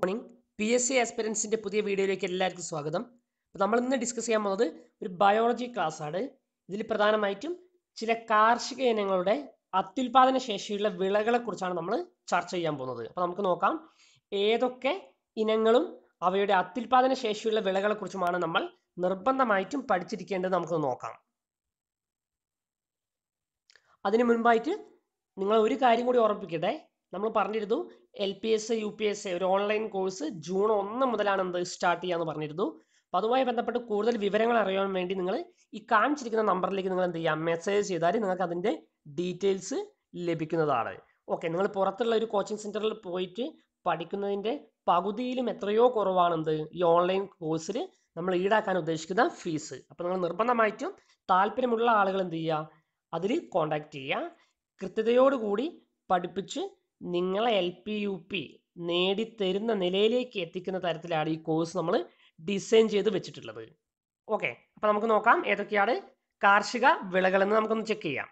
morning P S C ആസ്പിരൻസിൻ്റെ പുതിയ വീഡിയോയിലേക്ക് എല്ലാവർക്കും സ്വാഗതം അപ്പോൾ നമ്മൾ ഇന്ന് ഡിസ്കസ് ചെയ്യാൻ പോകുന്നത് ഒരു ബയോളജി ക്ലാസ് ആണ് ഇതിൽ പ്രധാനമായിട്ടും ചില കാർഷിക ഇനങ്ങളുടെ അത്യുൽപാദന ശേഷിയുള്ള വിളകളെ കുറിച്ചാണ് നമ്മൾ ചർച്ച ചെയ്യാൻ പോകുന്നത് അപ്പോൾ നമുക്ക് നോക്കാം ഏതൊക്കെ ഇനങ്ങളും അവയുടെ അത്യുൽപാദന ശേഷിയുള്ള വിളകളെ കുറിച്ചുമാണ് നമ്മൾ നിർബന്ധമായിട്ടും പഠിച്ചിരിക്കേണ്ടത് നമുക്ക് നോക്കാം അതിനു മുൻപായിട്ട് നിങ്ങൾ ഒരു കാര്യം കൂടി ഓർമ്മിപ്പിക്കട്ടെ നമ്മൾ പറഞ്ഞിരുന്നു L P S U P S ഒരു ഓൺലൈൻ കോഴ്സ് ജൂൺ ഒന്ന് മുതലാണ് എന്ത് സ്റ്റാർട്ട് ചെയ്യാന്ന് പറഞ്ഞിരുന്നു അപ്പോൾ അതുമായി ബന്ധപ്പെട്ട് കൂടുതൽ വിവരങ്ങൾ അറിയാൻ വേണ്ടി നിങ്ങൾ ഈ കാണിച്ചിരിക്കുന്ന നമ്പറിലേക്ക് നിങ്ങൾ എന്ത് ചെയ്യാം മെസ്സേജ് ചെയ്താൽ നിങ്ങൾക്ക് അതിൻ്റെ ഡീറ്റെയിൽസ് ലഭിക്കുന്നതാണ് ഓക്കെ നിങ്ങൾ പുറത്തുള്ള ഒരു കോച്ചിങ് സെൻറ്ററിൽ പോയിട്ട് പഠിക്കുന്നതിൻ്റെ പകുതിയിലും എത്രയോ കുറവാണെന്ത് ഈ ഓൺലൈൻ കോഴ്സിൽ നമ്മൾ ഈടാക്കാൻ ഉദ്ദേശിക്കുന്ന ഫീസ് അപ്പോൾ നിങ്ങൾ നിർബന്ധമായിട്ടും താല്പര്യമുള്ള ആളുകൾ എന്ത് ചെയ്യുക അതിൽ കോണ്ടാക്ട് ചെയ്യുക കൃത്യതയോടുകൂടി പഠിപ്പിച്ച് നിങ്ങളെ എൽ പി യു പി നേടിത്തരുന്ന നിലയിലേക്ക് എത്തിക്കുന്ന തരത്തിലാണ് ഈ കോഴ്സ് നമ്മൾ ഡിസൈൻ ചെയ്ത് വെച്ചിട്ടുള്ളത് ഓക്കെ അപ്പം നമുക്ക് നോക്കാം ഏതൊക്കെയാണ് കാർഷിക വിളകളെന്ന് നമുക്കൊന്ന് ചെക്ക് ചെയ്യാം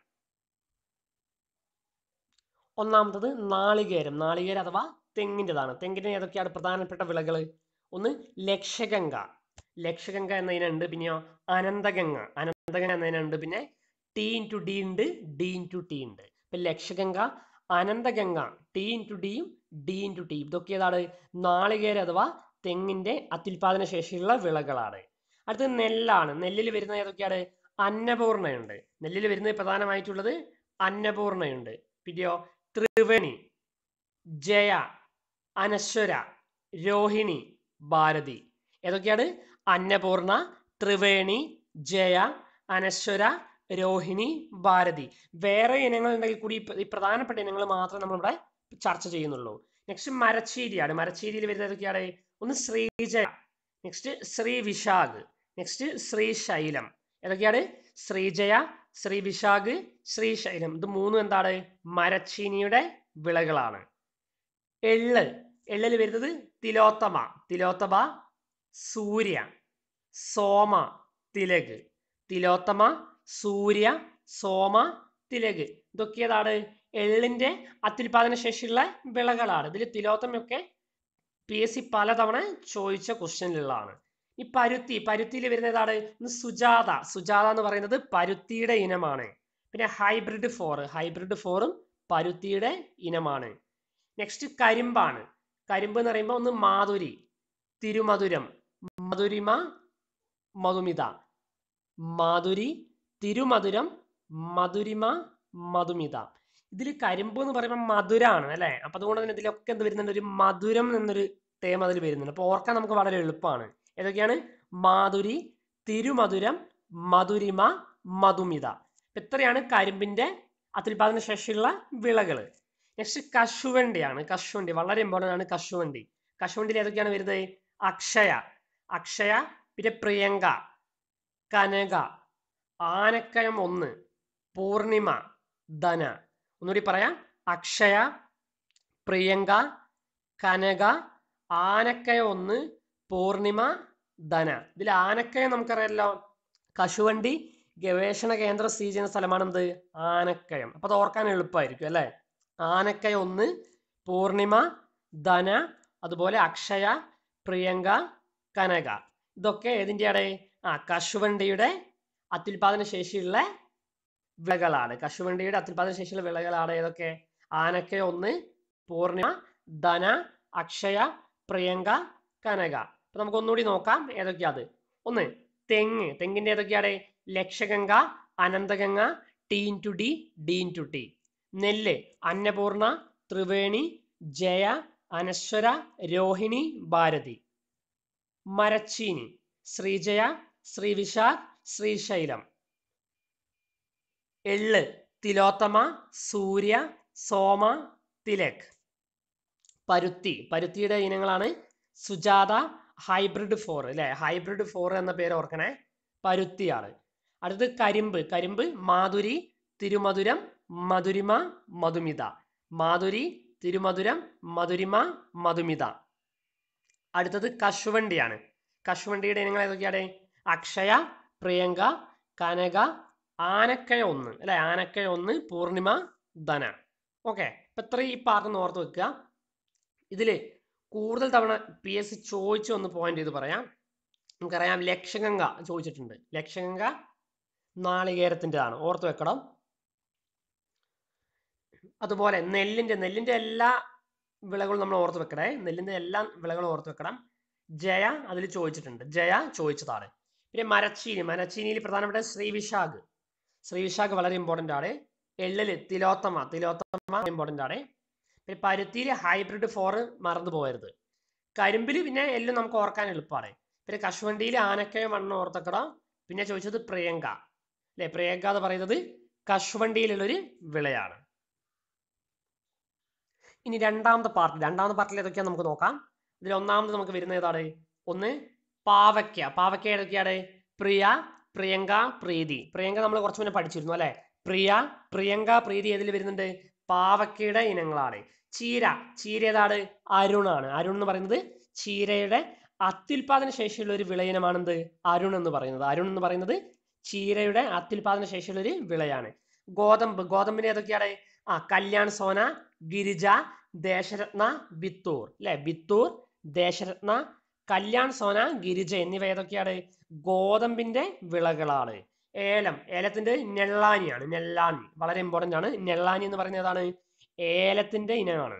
ഒന്നാമത്തത് നാളികേരം നാളികേരം അഥവാ തെങ്ങിൻ്റെതാണ് തെങ്ങിന് ഏതൊക്കെയാണ് പ്രധാനപ്പെട്ട വിളകൾ ഒന്ന് ലക്ഷഗംഗ ലക്ഷഗംഗ എന്നതിനുണ്ട് പിന്നെയോ അനന്തഗംഗ അനന്തഗംഗ എന്നതിനുണ്ട് പിന്നെ ടി ഇൻറ്റു ഡി ഉണ്ട് ഡി ഇൻറ്റു ടി ഉണ്ട് ഇപ്പം ലക്ഷഗംഗ അനന്തഗംഗ ടി ഇൻറ്റു ഡിയും ഡി ഇൻറ്റു ടി ഇതൊക്കെ ഏതാണ് നാളികേരം അഥവാ തെങ്ങിൻ്റെ അത്യുൽപാദന ശേഷിയുള്ള വിളകളാണ് അടുത്തത് നെല്ലാണ് നെല്ലിൽ വരുന്ന ഏതൊക്കെയാണ് അന്നപൂർണയുണ്ട് നെല്ലിൽ വരുന്നത് പ്രധാനമായിട്ടുള്ളത് അന്നപൂർണയുണ്ട് പിന്നെയോ ത്രിവേണി ജയ അനശ്വര രോഹിണി ഭാരതി ഏതൊക്കെയാണ് അന്നപൂർണ ത്രിവേണി ജയ അനശ്വര രോഹിണി ഭാരതി വേറെ ഇനങ്ങൾ ഉണ്ടെങ്കിൽ കൂടി ഈ പ്രധാനപ്പെട്ട ഇനങ്ങൾ മാത്രമേ നമ്മളിവിടെ ചർച്ച ചെയ്യുന്നുള്ളൂ നെക്സ്റ്റ് മരച്ചീരിയാണ് മരച്ചീരിയിൽ വരുന്നത് ഏതൊക്കെയാണ് ഒന്ന് ശ്രീജയ നെക്സ്റ്റ് ശ്രീ വിശാഖ് നെക്സ്റ്റ് ശ്രീശൈലം ഏതൊക്കെയാണ് ശ്രീജയ ശ്രീ വിശാഖ് ശ്രീശൈലം ഇത് മൂന്നും എന്താണ് മരച്ചീനിയുടെ വിളകളാണ് എള്ള് എള്ളിൽ വരുന്നത് തിലോത്തമ തിലോത്തമ സൂര്യ സോമ തിലക് തിലോത്തമ സൂര്യ സോമ തിലക് ഇതൊക്കെ ഏതാണ് എള്ളിന്റെ അത്യുൽപാദന ശേഷിയുള്ള വിളകളാണ് ഇതിൽ തിലോത്തമയൊക്കെ പി എസ് സി പലതവണ ചോദിച്ച ക്വസ്റ്റ്യനിലുള്ളതാണ് ഈ പരുത്തി പരുത്തിയിൽ വരുന്ന ഏതാണ് സുജാത സുജാത എന്ന് പറയുന്നത് പരുത്തിയുടെ ഇനമാണ് പിന്നെ ഹൈബ്രിഡ് ഫോർ ഹൈബ്രിഡ് ഫോറും പരുത്തിയുടെ ഇനമാണ് നെക്സ്റ്റ് കരിമ്പാണ് കരിമ്പ് എന്ന് പറയുമ്പോൾ ഒന്ന് മാധുരി തിരുമധുരം മധുരിമ മധുമിത മാധുരി തിരുമധുരം മധുരിമ മധുമിത ഇതിൽ കരിമ്പ് എന്ന് പറയുമ്പോൾ മധുരാണ് അല്ലെ അപ്പൊ അതുകൊണ്ട് തന്നെ ഇതിലൊക്കെ എന്ത് വരുന്നുണ്ട് ഒരു മധുരം എന്നൊരു തേമ അതിൽ വരുന്നുണ്ട് അപ്പൊ ഓർക്കാൻ നമുക്ക് വളരെ എളുപ്പമാണ് ഏതൊക്കെയാണ് മാധുരി തിരുമധുരം മധുരിമ മധുമിത ഇത്രയാണ് കരിമ്പിന്റെ അത്യുൽപാദന ശേഷിയുള്ള വിളകൾ നെക്സ്റ്റ് കശുവണ്ടിയാണ് കശുവണ്ടി വളരെ ഇമ്പോർട്ടൻ്റ് ആണ് കശുവണ്ടി കശുവണ്ടിയിൽ ഏതൊക്കെയാണ് വരുന്നത് അക്ഷയ അക്ഷയ പിന്നെ പ്രിയങ്ക കനക ആനക്കയം ഒന്ന് പൂർണിമ ധന ഒന്നുകൂടി പറയാം അക്ഷയ പ്രിയങ്ക കനക ആനക്കയം ഒന്ന് പൂർണിമ ധന ഇതിൽ ആനക്കയം നമുക്കറിയാലോ കശുവണ്ടി ഗവേഷണ കേന്ദ്രം സ്ഥിതി ചെയ്യുന്ന സ്ഥലമാണ് എന്ത് ആനക്കയം അപ്പൊ അത് ഓർക്കാൻ എളുപ്പമായിരിക്കും അല്ലെ ആനക്കയം ഒന്ന് പൂർണിമ ധന അതുപോലെ അക്ഷയ പ്രിയങ്ക കനക ഇതൊക്കെ ഏതിൻ്റെയാണ് ആ കശുവണ്ടിയുടെ അത്യുൽപാദന ശേഷിയുള്ള വിളകളാണ് കശുവണ്ടിയുടെ അത്യുൽപാദന ശേഷിയുള്ള വിളകളാണ് ഏതൊക്കെ ആനക്ക ഒന്ന് പൂർണിമ ധന അക്ഷയ പ്രിയങ്ക കനക അപ്പൊ നമുക്ക് ഒന്നുകൂടി നോക്കാം ഏതൊക്കെയാ അത് ഒന്ന് തെങ്ങ് തെങ്ങിന്റെ ഏതൊക്കെയാണ് Lakshaganga Ananthaganga T into D D into T നെല്ല് അന്നപൂർണ ത്രിവേണി ജയ അനശ്വര രോഹിണി ഭാരതി മരച്ചീനി ശ്രീജയ ശ്രീവിശാഖ് ശ്രീശൈലം എള്ള് തിലോത്തമ സൂര്യ സോമ തിലക് പരുത്തി പരുത്തിയുടെ ഇനങ്ങളാണ് സുജാത ഹൈബ്രിഡ് ഫോർ അല്ലെ ഹൈബ്രിഡ് ഫോർ എന്ന പേര് ഓർക്കണേ പരുത്തിയാണ് അടുത്തത് കരിമ്പ് കരിമ്പ് മാധുരി തിരുമധുരം മധുരിമ മധുമിത മാധുരി തിരുമധുരം മധുരിമ മധുമിത അടുത്തത് കശുവണ്ടിയാണ് കശുവണ്ടിയുടെ ഇനങ്ങൾ ഏതൊക്കെയാണ് അക്ഷയ പ്രിയങ്ക കനക ആനക്കയ ഒന്ന് അല്ലെ ആനക്കയ ഒന്ന് പൂർണിമ ധന ഓക്കെ അപ്പൊ ഇത്ര ഈ പാർട്ട് ഓർത്ത് വെക്കുക ഇതില് കൂടുതൽ തവണ പി എസ് സി ചോദിച്ചു ഒന്ന് പോയിന്റ് ചെയ്ത് പറയാം നമുക്കറിയാം ലക്ഷഗംഗ ചോദിച്ചിട്ടുണ്ട് ലക്ഷഗംഗ നാളികേരത്തിൻ്റെതാണ് ഓർത്ത് വെക്കണം അതുപോലെ നെല്ലിന്റെ നെല്ലിന്റെ എല്ലാ വിളകളും നമ്മൾ ഓർത്ത് വെക്കണേ നെല്ലിന്റെ എല്ലാ വിളകളും ഓർത്ത് വെക്കണം ജയ അതിൽ ചോദിച്ചിട്ടുണ്ട് ജയ ചോദിച്ചതാണ് പിന്നെ മരച്ചീനി മരച്ചീനിയിൽ പ്രധാനപ്പെട്ട ശ്രീവിശാഖ് ശ്രീവിശാഖ് വളരെ ഇമ്പോർട്ടൻ്റ് ആണ് എള്ളില് തിലോത്തമ തിലോത്തമ ഇമ്പോർട്ടൻ്റ് ആണ് പിന്നെ പരുത്തിയിൽ ഹൈബ്രിഡ് ഫോർ മറന്നു പോകരുത് കരിമ്പിൽ പിന്നെ എല്ലാം നമുക്ക് ഓർക്കാൻ എളുപ്പമാണ് പിന്നെ കശുവണ്ടിയിൽ ആനക്കയ മണ്ണ് ഓർത്തക്കണം പിന്നെ ചോദിച്ചത് പ്രിയങ്ക അല്ലെ പ്രിയങ്ക എന്ന് പറയുന്നത് കശുവണ്ടിയിലുള്ളൊരു വിളയാണ് ഇനി രണ്ടാമത്തെ പാർട്ട് രണ്ടാമത്തെ പാർട്ടിൽ ഏതൊക്കെയാണ് നമുക്ക് നോക്കാം ഇതിൽ ഒന്നാമത് നമുക്ക് വരുന്ന ഏതാണ് ഒന്ന് പാവയ്ക്ക പാവയ്ക്ക ഏതൊക്കെയാണ് പ്രിയ പ്രിയങ്ക പ്രീതി പ്രിയങ്ക നമ്മൾ കുറച്ച് മുന്നേ പഠിച്ചിരുന്നു അല്ലെ പ്രിയ പ്രിയങ്ക പ്രീതി ഏതിൽ വരുന്നുണ്ട് പാവയ്ക്കയുടെ ഇനങ്ങളാണ് ചീര ചീര ഏതാണ് അരുണാണ് അരുൺ എന്ന് പറയുന്നത് ചീരയുടെ അത്യുൽപാദന ശേഷിയുള്ള ഒരു വിളയിനമാണെന്ത് അരുൺ എന്ന് പറയുന്നത് അരുൺ എന്ന് പറയുന്നത് ചീരയുടെ അത്യുൽപാദന ശേഷിയുള്ള ഒരു വിളയാണ് ഗോതമ്പ് ഗോതമ്പിന് ഏതൊക്കെയാണ് ആ കല്യാൺ സോന ഗിരിജ ദേശരത്ന ബിത്തൂർ അല്ലെ ബിത്തൂർ ദേശരത്ന കല്യാൺ സോന ഗിരിജ എന്നിവ ഏതൊക്കെയാണ് ഗോതമ്പിന്റെ വിളകളാണ് ഏലം ഏലത്തിന്റെ നെള്ളാനിയാണ് നെല്ലാനി വളരെ ഇമ്പോർട്ടന്റ് ആണ് നെള്ളാനി എന്ന് പറയുന്നത് ഏതാണ് ഏലത്തിന്റെ ഇനമാണ്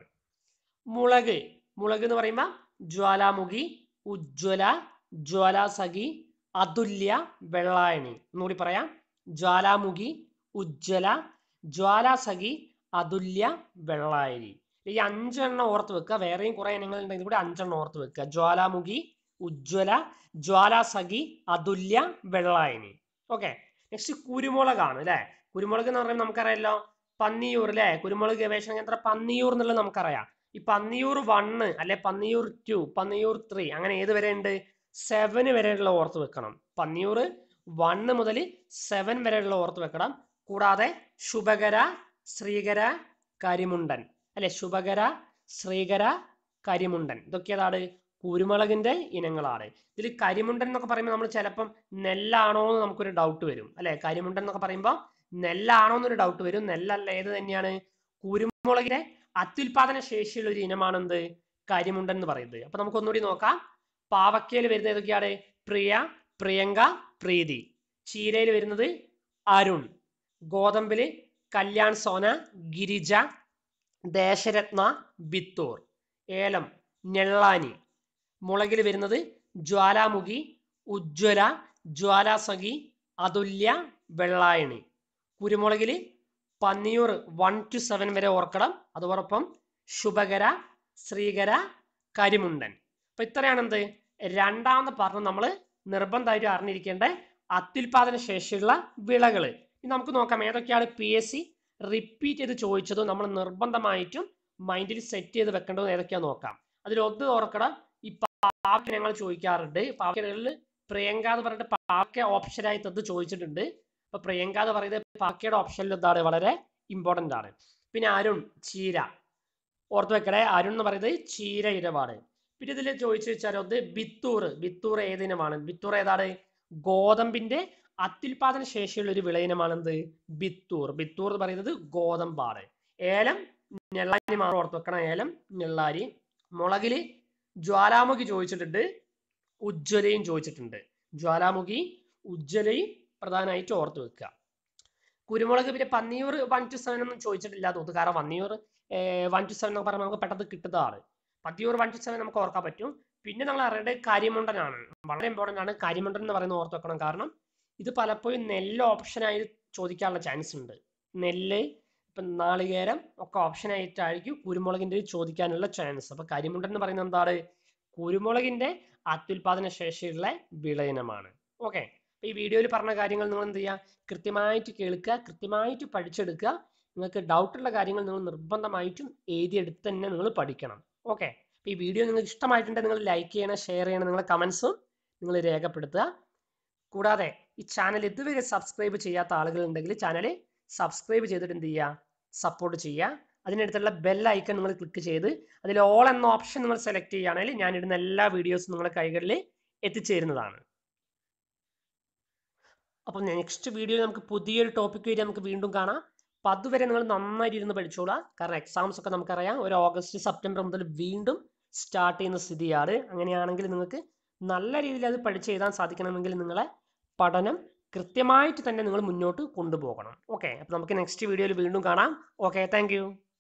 മുളക് മുളക് എന്ന് പറയുമ്പോൾ ജ്വാലാമുഖി ഉജ്ജ്വല ജ്വാലാസഖി അതുല്യ വെള്ളായണി ഒന്നുകൂടി പറയാം ജ്വാലാമുഖി ഉജ്ജ്വല ജ്വാലാസഖി അതുല്യ വെള്ളായരി ഈ അഞ്ചെണ്ണം ഓർത്ത് വെക്കുക വേറെയും കുറെ ഇനങ്ങൾ ഉണ്ടെങ്കിൽ കൂടി അഞ്ചെണ്ണം ഓർത്ത് വെക്കുക ജ്വാലാമുഖി ഉജ്ജ്വല ജ്വാലാസഖി അതുല്യ വെള്ളായനി ഓക്കെ നെക്സ്റ്റ് കുരുമുളകാണ് അല്ലെ കുരുമുളക് എന്ന് പറയുമ്പോൾ നമുക്കറിയാലോ പന്നിയൂർ അല്ലെ കുരുമുളക് ഗവേഷണ കേന്ദ്രം പന്നിയൂർ എന്നുള്ളത് നമുക്കറിയാം ഈ പന്നിയൂർ വണ്ണ് അല്ലെ പന്നിയൂർ ടു പന്നിയൂർ ത്രീ അങ്ങനെ ഏത് വരെ ഉണ്ട് സെവന് വരെയുള്ള ഓർത്ത് വെക്കണം പന്നിയൂർ വണ്ണ് മുതൽ സെവൻ വരെയുള്ള ഓർത്ത് വെക്കണം കൂടാതെ ശുഭകര ശ്രീകര കരിമുണ്ടൻ അല്ലെ ശുഭകര ശ്രീകര കരിമുണ്ടൻ ഇതൊക്കെ ഏതാണ് കുരുമുളകിന്റെ ഇനങ്ങളാണ് ഇതിൽ കരിമുണ്ടൻ എന്നൊക്കെ പറയുമ്പോൾ നമ്മൾ ചിലപ്പം നെല്ലാണോ എന്ന് നമുക്കൊരു ഡൗട്ട് വരും അല്ലെ കരിമുണ്ടൻ എന്നൊക്കെ പറയുമ്പോൾ നെല്ലാണോ എന്നൊരു ഡൗട്ട് വരും നെല്ലല്ല ഏത് തന്നെയാണ് കുരുമുളകിന്റെ അത്യുൽപാദന ശേഷിയുള്ള ഒരു ഇനമാണെന്ത് കരിമുണ്ടൻ എന്ന് പറയുന്നത് അപ്പൊ നമുക്ക് ഒന്നുകൂടി നോക്കാം പാവക്കയിൽ വരുന്നത് ഏതൊക്കെയാണ് പ്രിയ പ്രിയങ്ക പ്രീതി ചീരയിൽ വരുന്നത് അരുൺ ഗോതമ്പില് കല്യാൺ സോന ഗിരിജ ദേശരത്ന ബിത്തൂർ ഏലം നെള്ളാനി മുളകിൽ വരുന്നത് ജ്വാലാമുഖി ഉജ്ജ്വല ജ്വാലാസഖി അതുല്യ വെള്ളായണി കുരുമുളകിൽ പന്നിയൂർ വൺ ടു സെവൻ വരെ ഓർക്കണം അതോടൊപ്പം ശുഭകര ശ്രീകര കരിമുണ്ടൻ അപ്പൊ ഇത്രയാണ് എന്ത് രണ്ടാമത്തെ പാർട്ട് നമ്മൾ നിർബന്ധമായിട്ട് അറിഞ്ഞിരിക്കേണ്ട അത്യുൽപാദന ശേഷിയുള്ള വിളകൾ ഇനി നമുക്ക് നോക്കാം ഏതൊക്കെയാണ് പി എസ് സി റിപ്പീറ്റ് ചെയ്ത് ചോദിച്ചതും നമ്മൾ നിർബന്ധമായിട്ടും മൈൻഡിൽ സെറ്റ് ചെയ്ത് വെക്കേണ്ടത് ഏതൊക്കെയാന്ന് നോക്കാം അതിൽ ഒന്ന് ഓർക്കണം ഈ പാവക്ക ഞങ്ങൾ ചോദിക്കാറുണ്ട് പാവക്കകളിൽ പ്രിയങ്ക എന്ന് പറഞ്ഞിട്ട് പാവക്ക ഓപ്ഷനായി തത് ചോദിച്ചിട്ടുണ്ട് അപ്പൊ പ്രിയങ്ക എന്ന് പറയുന്നത് പാവക്കയുടെ ഓപ്ഷനിൽ എന്താണ് വളരെ ഇമ്പോർട്ടന്റ് ആണ് പിന്നെ അരുൺ ചീര ഓർത്ത് വെക്കണേ അരുൺ എന്ന് പറയുന്നത് ചീര ഇനമാണ് പിന്നെ ഇതിൽ ചോദിച്ചു വെച്ചാൽ ഒന്ന് ബിത്തൂർ ബിത്തൂർ ഏതിനമാണ് ബിത്തൂർ ഏതാണ് ഗോതമ്പിന്റെ അത്യുൽപാദന ശേഷിയുള്ള ഒരു വിളയിനമാണെന്ത് ബിത്തൂർ ബിത്തൂർ എന്ന് പറയുന്നത് ഗോതമ്പാണ് ഏലം നെള്ളാരി മാത്രം ഓർത്ത് വെക്കണം ഏലം നെള്ളാരി മുളകില് ജ്വാലാമുഖി ചോദിച്ചിട്ടുണ്ട് ഉജ്ജ്വലയും ചോദിച്ചിട്ടുണ്ട് ജ്വാലാമുഖി ഉജ്ജ്വലയും പ്രധാനമായിട്ട് ഓർത്ത് വെക്കുക കുരുമുളക് പിന്നെ പന്നിയൂർ വൺ ടു സെവൻ ഒന്നും ചോദിച്ചിട്ടില്ല തോന്നുന്നു കാരണം പന്നിയൂർ വൺ ടു സെവൻ എന്നൊക്കെ പറയുമ്പോൾ നമുക്ക് പെട്ടെന്ന് കിട്ടുന്നതാണ് പത്തിയൂർ വൺ ടു സെവൻ നമുക്ക് ഓർക്കാൻ പറ്റും പിന്നെ നമ്മൾ അറിയേണ്ടത് കരിമുണ്ടനാണ് വളരെ ഇമ്പോർട്ടൻ്റ് ആണ് കരിമുണ്ടൻ എന്ന് പറയുന്നത് ഓർത്ത് വെക്കണം കാരണം ഇത് പലപ്പോഴും നെല്ല് ഓപ്ഷനായി ചോദിക്കാനുള്ള ചാൻസ് ഉണ്ട് നെല്ല് ഇപ്പം നാളികേരം ഒക്കെ ഓപ്ഷൻ ആയിട്ടായിരിക്കും കുരുമുളകിൻ്റെ ചോദിക്കാനുള്ള ചാൻസ് അപ്പൊ കരിമുണ്ടൻ എന്ന് പറയുന്നത് എന്താണ് കുരുമുളകിന്റെ അത്യുൽപാദന ശേഷിയുള്ള വിളയിനമാണ് ഓക്കെ അപ്പൊ ഈ വീഡിയോയിൽ പറഞ്ഞ കാര്യങ്ങൾ നിങ്ങൾ എന്ത് ചെയ്യുക കൃത്യമായിട്ട് കേൾക്കുക കൃത്യമായിട്ട് പഠിച്ചെടുക്കുക നിങ്ങൾക്ക് ഡൗട്ടുള്ള കാര്യങ്ങൾ നിങ്ങൾ നിർബന്ധമായിട്ടും എഴുതിയെടുത്ത് തന്നെ നിങ്ങൾ പഠിക്കണം ഓക്കെ അപ്പൊ ഈ വീഡിയോ നിങ്ങൾക്ക് ഇഷ്ടമായിട്ടുണ്ടെങ്കിൽ നിങ്ങൾ ലൈക്ക് ചെയ്യണം ഷെയർ ചെയ്യണം നിങ്ങളുടെ കമൻസും നിങ്ങൾ രേഖപ്പെടുത്തുക കൂടാതെ ഈ ചാനൽ ഇതുവരെ സബ്സ്ക്രൈബ് ചെയ്യാത്ത ആളുകൾ ഉണ്ടെങ്കിൽ ചാനൽ സബ്സ്ക്രൈബ് ചെയ്തിട്ട് എന്ത് ചെയ്യുക സപ്പോർട്ട് ചെയ്യുക അതിനടുത്തുള്ള ബെൽ ഐക്കൺ നിങ്ങൾ ക്ലിക്ക് ചെയ്ത് അതിൽ ഓൾ എന്ന ഓപ്ഷൻ നിങ്ങൾ സെലക്ട് ചെയ്യുകയാണെങ്കിൽ ഞാൻ ഇടുന്ന എല്ലാ വീഡിയോസും നിങ്ങളുടെ കൈകളിൽ എത്തിച്ചേരുന്നതാണ് അപ്പം നെക്സ്റ്റ് വീഡിയോയിൽ നമുക്ക് പുതിയൊരു ടോപ്പിക് വരെ നമുക്ക് വീണ്ടും കാണാം അപ്പം അതുവരെ നിങ്ങൾ നന്നായിട്ട് ഇരുന്ന് പഠിച്ചോളാം കാരണം എക്സാംസ് ഒക്കെ നമുക്കറിയാം ഒരു ഓഗസ്റ്റ് സെപ്റ്റംബർ മുതൽ വീണ്ടും സ്റ്റാർട്ട് ചെയ്യുന്ന സ്ഥിതിയാണ് അങ്ങനെയാണെങ്കിൽ നിങ്ങൾക്ക് നല്ല രീതിയിൽ അത് പഠിച്ച് എഴുതാൻ സാധിക്കണമെങ്കിൽ നിങ്ങളെ പഠനം കൃത്യമായിട്ട് തന്നെ നിങ്ങൾ മുന്നോട്ട് കൊണ്ടുപോകണം ഓക്കെ അപ്പോൾ നമുക്ക് നെക്സ്റ്റ് വീഡിയോയിൽ വീണ്ടും കാണാം ഓക്കെ താങ്ക്